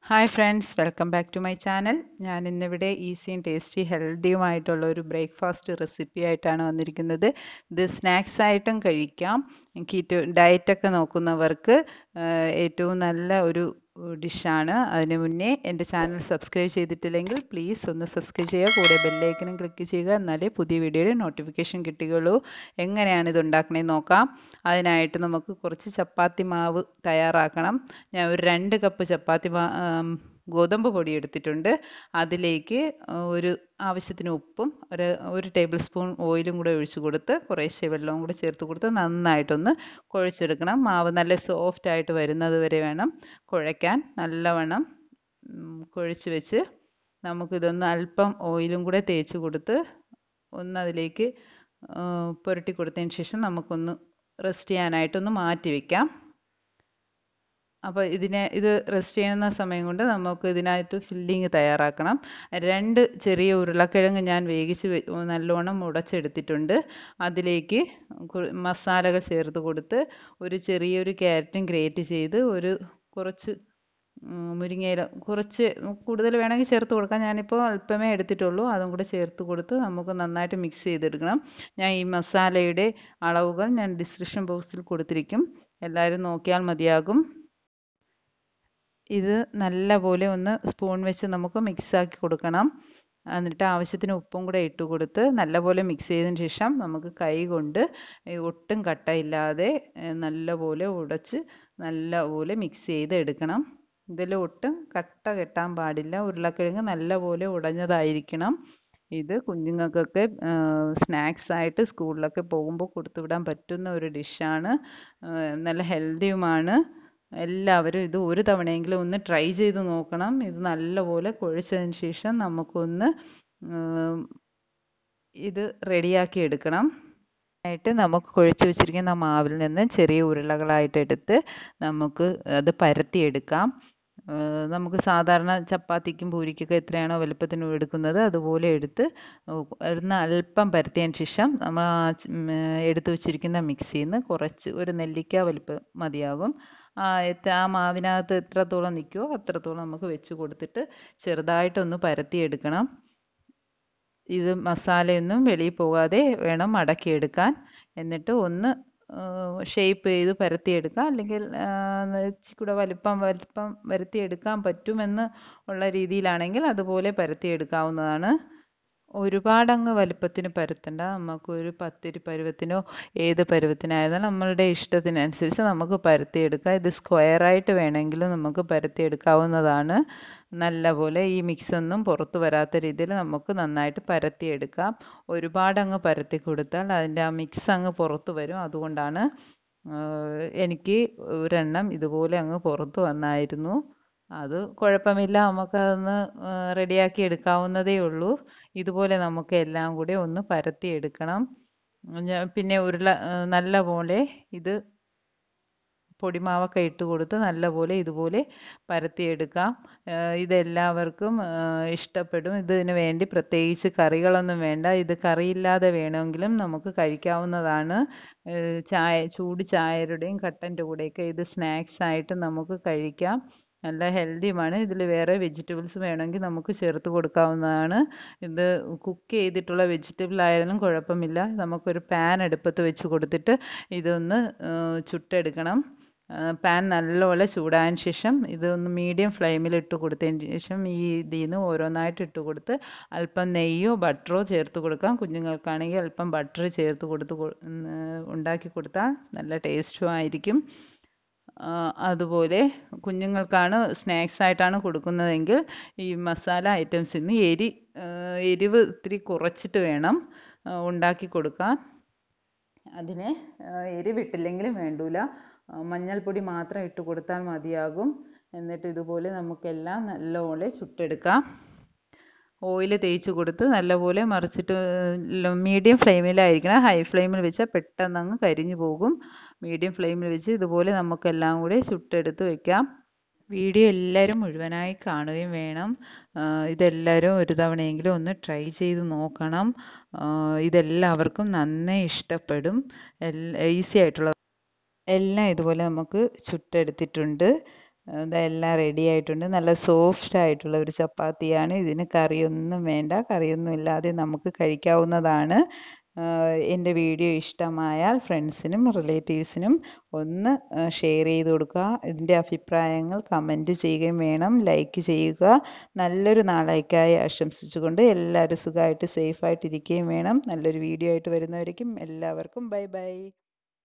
hi friends welcome back to my channel ഞാൻ ഇന്നിവിടെ ഈസിയും tasty ഹെൽത്തിയുമായിട്ടുള്ള ഒരു ബ്രേക്ക്ഫാസ്റ്റ് റെസിപ്പി ആയിട്ടാണ് വന്നിരിക്കുന്നത് ഇത് സ്നാക്സ് ആയിട്ടും കഴിക്കാം കീറ്റോ ഡയറ്റൊക്കെ നോക്കുന്നവർക്ക് ഏറ്റവും നല്ല ഒരു ഡിഷാണ് അതിന് മുന്നേ എൻ്റെ ചാനൽ സബ്സ്ക്രൈബ് ചെയ്തിട്ടില്ലെങ്കിൽ പ്ലീസ് ഒന്ന് സബ്സ്ക്രൈബ് ചെയ്യുക കൂടെ ബെല്ലൈക്കനും ക്ലിക്ക് ചെയ്യുക എന്നാലേ പുതിയ വീഡിയോയുടെ നോട്ടിഫിക്കേഷൻ കിട്ടുകയുള്ളൂ എങ്ങനെയാണ് ഇത് ഉണ്ടാക്കണേന്ന് നോക്കാം അതിനായിട്ട് നമുക്ക് കുറച്ച് ചപ്പാത്തി മാവ് തയ്യാറാക്കണം ഞാൻ ഒരു രണ്ട് കപ്പ് ചപ്പാത്തി മാ ഗോതമ്പ് പൊടി എടുത്തിട്ടുണ്ട് അതിലേക്ക് ഒരു ആവശ്യത്തിന് ഉപ്പും ഒരു ഒരു ടേബിൾ സ്പൂൺ ഓയിലും കൂടെ ഒഴിച്ച് കൊടുത്ത് കുറേശ്ശെ വെള്ളവും കൂടെ ചേർത്ത് കൊടുത്ത് നന്നായിട്ടൊന്ന് കുഴച്ചെടുക്കണം മാവ് നല്ല സോഫ്റ്റ് ആയിട്ട് വരുന്നത് വരെ വേണം കുഴയ്ക്കാൻ നല്ലവണ്ണം കുഴച്ച് വെച്ച് നമുക്കിതൊന്ന് അല്പം ഓയിലും കൂടെ തേച്ച് കൊടുത്ത് ഒന്ന് അതിലേക്ക് പുരട്ടി കൊടുത്തതിന് ശേഷം നമുക്കൊന്ന് റെസ്റ്റ് ചെയ്യാനായിട്ടൊന്ന് മാറ്റി വയ്ക്കാം അപ്പോൾ ഇതിനെ ഇത് റെസ്റ്റ് ചെയ്യുന്ന സമയം കൊണ്ട് നമുക്ക് ഇതിനായിട്ട് ഫില്ലിങ് തയ്യാറാക്കണം രണ്ട് ചെറിയ ഉരുളക്കിഴങ്ങ് ഞാൻ വേവിച്ച് നല്ലോണം ഉടച്ചെടുത്തിട്ടുണ്ട് അതിലേക്ക് മസാലകൾ ചേർത്ത് കൊടുത്ത് ഒരു ചെറിയൊരു ക്യാരറ്റും ഗ്രേറ്റ് ചെയ്ത് ഒരു കുറച്ച് മുരിങ്ങയില കുറച്ച് കൂടുതൽ വേണമെങ്കിൽ ചേർത്ത് കൊടുക്കാം ഞാനിപ്പോൾ അല്പമേ എടുത്തിട്ടുള്ളൂ അതും കൂടെ ചേർത്ത് കൊടുത്ത് നമുക്ക് നന്നായിട്ട് മിക്സ് ചെയ്തെടുക്കണം ഞാൻ ഈ മസാലയുടെ അളവുകൾ ഞാൻ ഡിസ്ക്രിപ്ഷൻ ബോക്സിൽ കൊടുത്തിരിക്കും എല്ലാവരും നോക്കിയാൽ മതിയാകും ഇത് നല്ല പോലെ ഒന്ന് സ്പൂൺ വെച്ച് നമുക്ക് മിക്സ് ആക്കി കൊടുക്കണം എന്നിട്ട് ആവശ്യത്തിന് ഉപ്പും കൂടെ ഇട്ട് കൊടുത്ത് നല്ലപോലെ മിക്സ് ചെയ്തതിന് ശേഷം നമുക്ക് കൈ കൊണ്ട് ഒട്ടും കട്ടയില്ലാതെ നല്ലപോലെ ഉടച്ച് നല്ലപോലെ മിക്സ് ചെയ്ത് എടുക്കണം ഇതിൽ ഒട്ടും കട്ട കെട്ടാൻ പാടില്ല ഉരുളക്കിഴങ്ങ് നല്ലപോലെ ഉടഞ്ഞതായിരിക്കണം ഇത് കുഞ്ഞുങ്ങൾക്കൊക്കെ സ്നാക്സ് ആയിട്ട് സ്കൂളിലൊക്കെ പോകുമ്പോൾ കൊടുത്തുവിടാൻ പറ്റുന്ന ഒരു ഡിഷാണ് നല്ല ഹെൽത്തിയുമാണ് എല്ലാവരും ഇത് ഒരു തവണയെങ്കിലും ഒന്ന് ട്രൈ ചെയ്ത് നോക്കണം ഇത് നല്ലപോലെ കുഴച്ചതിന് ശേഷം നമുക്കൊന്ന് ഇത് റെഡിയാക്കി എടുക്കണം ആയിട്ട് നമുക്ക് കുഴച്ച് വെച്ചിരിക്കുന്ന മാവിൽ നിന്ന് ചെറിയ ഉരുളകളായിട്ട് എടുത്ത് നമുക്ക് അത് പരത്തിയെടുക്കാം നമുക്ക് സാധാരണ ചപ്പാത്തിക്കും പൂരിക്കൊക്കെ എത്രയാണോ വലുപ്പത്തിന് എടുക്കുന്നത് അതുപോലെ എടുത്ത് എടുന്ന് അല്പം പരത്തിയതിന് ശേഷം നമ്മൾ എടുത്തു വെച്ചിരിക്കുന്ന മിക്സിയിൽ നിന്ന് കുറച്ച് ഒരു നെല്ലിക്ക വലുപ്പം മതിയാകും ആ മാവിനകത്ത് എത്രത്തോളം നിൽക്കുമോ അത്രത്തോളം നമുക്ക് വെച്ച് കൊടുത്തിട്ട് ചെറുതായിട്ടൊന്ന് പരത്തിയെടുക്കണം ഇത് മസാലയൊന്നും വെളിയിൽ പോകാതെ വേണം മടക്കിയെടുക്കാൻ എന്നിട്ട് ഒന്ന് ഷേപ്പ് ചെയ്ത് പരത്തിയെടുക്കാം അല്ലെങ്കിൽ ഇച്ചിരി വലിപ്പം വലിപ്പം വരുത്തിയെടുക്കാൻ പറ്റുമെന്ന് ഉള്ള രീതിയിലാണെങ്കിൽ അതുപോലെ പരത്തിയെടുക്കാവുന്നതാണ് ഒരുപാടങ്ങ് വലുപ്പത്തിന് പരത്തണ്ട നമുക്ക് ഒരു പത്തിരി പരുവത്തിനോ ഏത് പരുവത്തിനായാലും നമ്മളുടെ ഇഷ്ടത്തിനനുസരിച്ച് നമുക്ക് പരത്തിയെടുക്കാം ഇത് സ്ക്വയറായിട്ട് വേണമെങ്കിലും നമുക്ക് പരത്തിയെടുക്കാവുന്നതാണ് നല്ലപോലെ ഈ മിക്സ് ഒന്നും പുറത്ത് വരാത്ത രീതിയിൽ നമുക്ക് നന്നായിട്ട് പരത്തിയെടുക്കാം ഒരുപാടങ്ങ് പരത്തി കൊടുത്താൽ അതിൻ്റെ ആ മിക്സ് അങ്ങ് പുറത്ത് വരും അതുകൊണ്ടാണ് എനിക്ക് ഒരെണ്ണം ഇതുപോലെ അങ്ങ് പുറത്ത് വന്നായിരുന്നു അത് കുഴപ്പമില്ല നമുക്കതൊന്ന് റെഡിയാക്കി എടുക്കാവുന്നതേ ഉള്ളൂ ഇതുപോലെ നമുക്ക് എല്ലാം കൂടി ഒന്ന് പരത്തി എടുക്കണം പിന്നെ ഉരുള നല്ല പോലെ ഇത് പൊടിമാവൊക്കെ ഇട്ട് കൊടുത്ത് നല്ലപോലെ ഇതുപോലെ പരത്തിയെടുക്കാം ഇതെല്ലാവർക്കും ഇഷ്ടപ്പെടും ഇതിന് വേണ്ടി പ്രത്യേകിച്ച് കറികളൊന്നും വേണ്ട ഇത് കറിയില്ലാതെ വേണമെങ്കിലും നമുക്ക് കഴിക്കാവുന്നതാണ് ചായ ചൂട് ചായയുടെയും കട്ടൻ്റെ കൂടെയൊക്കെ ഇത് സ്നാക്സ് ആയിട്ട് നമുക്ക് കഴിക്കാം നല്ല ഹെൽത്തിയുമാണ് ഇതിൽ വേറെ വെജിറ്റബിൾസ് വേണമെങ്കിൽ നമുക്ക് ചേർത്ത് കൊടുക്കാവുന്നതാണ് ഇത് കുക്ക് ചെയ്തിട്ടുള്ള വെജിറ്റബിൾ ആയാലും കുഴപ്പമില്ല നമുക്കൊരു പാൻ അടുപ്പത്ത് വെച്ച് കൊടുത്തിട്ട് ഇതൊന്ന് ചുട്ടെടുക്കണം പാൻ നല്ലപോലെ ചൂടായതിന് ശേഷം ഇതൊന്ന് മീഡിയം ഫ്ലെയിമിൽ ഇട്ട് കൊടുത്തതിന് ശേഷം ഈ ഇതിൽ നിന്ന് ഓരോന്നായിട്ട് ഇട്ട് കൊടുത്ത് അല്പം നെയ്യോ ബട്ടറോ ചേർത്ത് കൊടുക്കാം കുഞ്ഞുങ്ങൾക്കാണെങ്കിൽ അല്പം ബട്ടർ ചേർത്ത് കൊടുത്ത് ഉണ്ടാക്കി കൊടുത്താൽ നല്ല ടേസ്റ്റും ആയിരിക്കും അതുപോലെ കുഞ്ഞുങ്ങൾക്കാണ് സ്നാക്സ് ആയിട്ടാണ് കൊടുക്കുന്നതെങ്കിൽ ഈ മസാല ഐറ്റംസിൽ നിന്ന് എരി എരിവ് ഇത്തിരി കുറച്ചിട്ട് വേണം ഉണ്ടാക്കി കൊടുക്കാൻ അതിന് എരിവിട്ടില്ലെങ്കിലും വേണ്ടൂല മഞ്ഞൾപ്പൊടി മാത്രം ഇട്ട് കൊടുത്താൽ മതിയാകും എന്നിട്ട് ഇതുപോലെ നമുക്കെല്ലാം നല്ലപോലെ ചുട്ടെടുക്കാം ഓയിൽ തേച്ച് കൊടുത്ത് നല്ലപോലെ മറിച്ചിട്ട് മീഡിയം ഫ്ലെയിമിലായിരിക്കണം ഹൈ ഫ്ലെയിമിൽ വെച്ചാൽ പെട്ടെന്ന് അങ്ങ് കരിഞ്ഞു പോകും മീഡിയം ഫ്ലെയിമിൽ വെച്ച് ഇതുപോലെ നമുക്കെല്ലാം കൂടി ചുട്ടെടുത്ത് വെക്കാം വീഡിയോ എല്ലാവരും മുഴുവനായി കാണുകയും വേണം ഇതെല്ലാവരും ഒരു തവണയെങ്കിലും ഒന്ന് ട്രൈ ചെയ്ത് നോക്കണം ഇതെല്ലാവർക്കും നന്നേ ഇഷ്ടപ്പെടും ഈസി ആയിട്ടുള്ള എല്ലാം ഇതുപോലെ നമുക്ക് ചുട്ടെടുത്തിട്ടുണ്ട് ഇതെല്ലാം റെഡി ആയിട്ടുണ്ട് നല്ല സോഫ്റ്റ് ആയിട്ടുള്ള ഒരു ചപ്പാത്തിയാണ് ഇതിന് കറിയൊന്നും വേണ്ട കറിയൊന്നും ഇല്ലാതെ നമുക്ക് കഴിക്കാവുന്നതാണ് എൻ്റെ വീഡിയോ ഇഷ്ടമായാൽ ഫ്രണ്ട്സിനും റിലേറ്റീവ്സിനും ഒന്ന് ഷെയർ ചെയ്ത് കൊടുക്കുക ഇതിൻ്റെ അഭിപ്രായങ്ങൾ കമൻറ്റ് ചെയ്യുകയും വേണം ലൈക്ക് ചെയ്യുക നല്ലൊരു നാളേക്കായി ആശംസിച്ചുകൊണ്ട് എല്ലാവരും സുഖമായിട്ട് സേഫായിട്ട് ഇരിക്കുകയും വേണം നല്ലൊരു വീഡിയോ ആയിട്ട് വരുന്നവരേക്കും എല്ലാവർക്കും ബൈ ബൈ